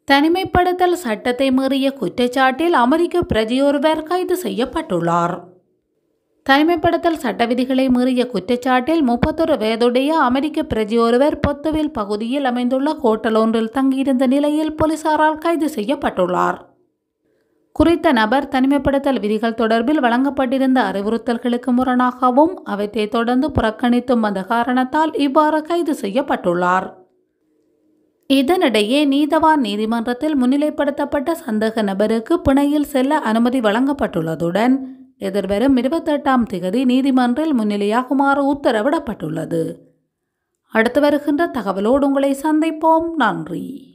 தனிமைப்படுத்தல் சட்டத்தை மீறிய குற்றச்சாட்டில் அமெரிக்க பிரஜையொருவர் கைது செய்யப்பட்டுள்ளார் தனிமைப்படுத்தல் சட்ட விதிகளை மீறிய குற்றச்சாட்டில் முப்பத்தொரு வயதுடைய அமெரிக்க பிரஜையொருவர் பொத்துவில் பகுதியில் அமைந்துள்ள ஹோட்டல் ஒன்றில் தங்கியிருந்த நிலையில் போலீசாரால் கைது செய்யப்பட்டுள்ளார் குறித்த நபர் தனிமைப்படுத்தல் விதிகள் தொடர்பில் வழங்கப்பட்டிருந்த அறிவுறுத்தல்களுக்கு முரணாகவும் அவற்றை தொடர்ந்து புறக்கணித்தும் வந்த காரணத்தால் இவ்வாறு கைது செய்யப்பட்டுள்ளார் இதனிடையே நீதவான் நீதிமன்றத்தில் முன்னிலைப்படுத்தப்பட்ட சந்தேக நபருக்கு பிணையில் செல்ல அனுமதி வழங்கப்பட்டுள்ளதுடன் எதிர்வரும் இருபத்தெட்டாம் திகதி நீதிமன்றில் முன்னிலையாகுமாறு உத்தரவிடப்பட்டுள்ளது அடுத்து வருகின்ற தகவலோடு உங்களை சந்திப்போம் நன்றி